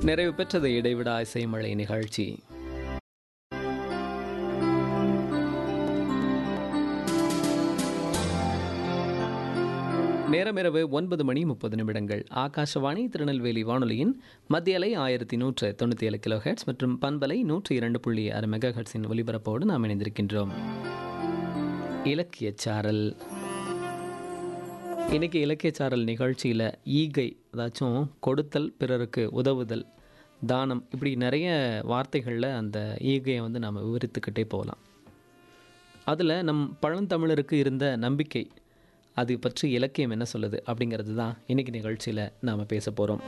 நிறைவு பெற்றது இடைவிடா இசைமழை நிகழ்ச்சி நேரமிரவு ஒன்பது மணி முப்பது நிமிடங்கள் ஆகாஷவாணி திருநெல்வேலி வானொலியின் மத்திய அலை ஆயிரத்தி நூற்று தொண்ணூற்றி ஏழு கிலோ ஹெட்ஸ் மற்றும் பண்பலை நூற்றி இரண்டு புள்ளி ஆறு மெகா ஹெட்ஸின் ஒலிபரப்போடு நாம் இணைந்திருக்கின்றோம் இலக்கியச் சாரல் இன்னைக்கு இலக்கியச்சாரல் நிகழ்ச்சியில் ஈகை அதாச்சும் கொடுத்தல் பிறருக்கு உதவுதல் தானம் இப்படி நிறைய வார்த்தைகளில் அந்த ஈகையை வந்து நாம் விவரித்துக்கிட்டே போகலாம் அதில் நம் பழந்தமிழருக்கு இருந்த நம்பிக்கை அது பற்றி இலக்கியம் என்ன சொல்லுது அப்படிங்கிறது தான் இன்னைக்கு நிகழ்ச்சியில் நாம் பேச போகிறோம்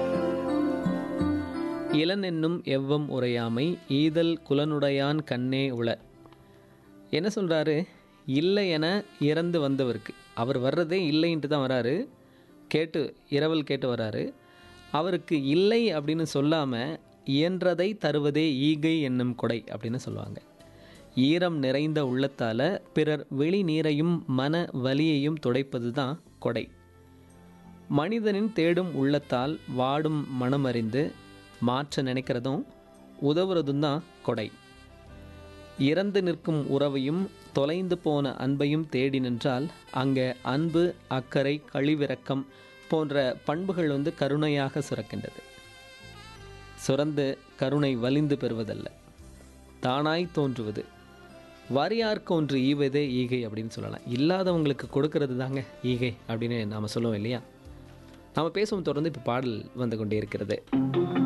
இளன் என்னும் எவ்வம் உரையாமை ஈதல் குலனுடையான் கண்ணே உள என்ன சொல்கிறாரு இல்லை என இறந்து வந்தவருக்கு அவர் வர்றதே இல்லைன்ட்டு தான் வராரு கேட்டு இரவல் கேட்டு வராரு அவருக்கு இல்லை அப்படின்னு சொல்லாமல் இயன்றதை தருவதே ஈகை என்னும் கொடை அப்படின்னு சொல்லுவாங்க ஈரம் நிறைந்த உள்ளத்தால் பிறர் வெளி நீரையும் மன வலியையும் துடைப்பது தான் கொடை மனிதனின் தேடும் உள்ளத்தால் வாடும் மனமறிந்து மாற்ற நினைக்கிறதும் உதவுறதும் தான் கொடை இறந்து நிற்கும் உறவையும் தொலைந்து போன அன்பையும் தேடி நின்றால் அங்கே அன்பு அக்கறை கழிவிறக்கம் போன்ற பண்புகள் வந்து கருணையாக சுரக்கின்றது சுரந்து கருணை வலிந்து பெறுவதல்ல தானாய் தோன்றுவது வரியார்க்கு ஒன்று ஈவதே ஈகை அப்படின்னு சொல்லலாம் இல்லாதவங்களுக்கு கொடுக்கறது தாங்க ஈகை அப்படின்னு நாம் சொல்லுவோம் இல்லையா நாம் பேசுவோம் தொடர்ந்து இப்போ பாடல் வந்து கொண்டே இருக்கிறது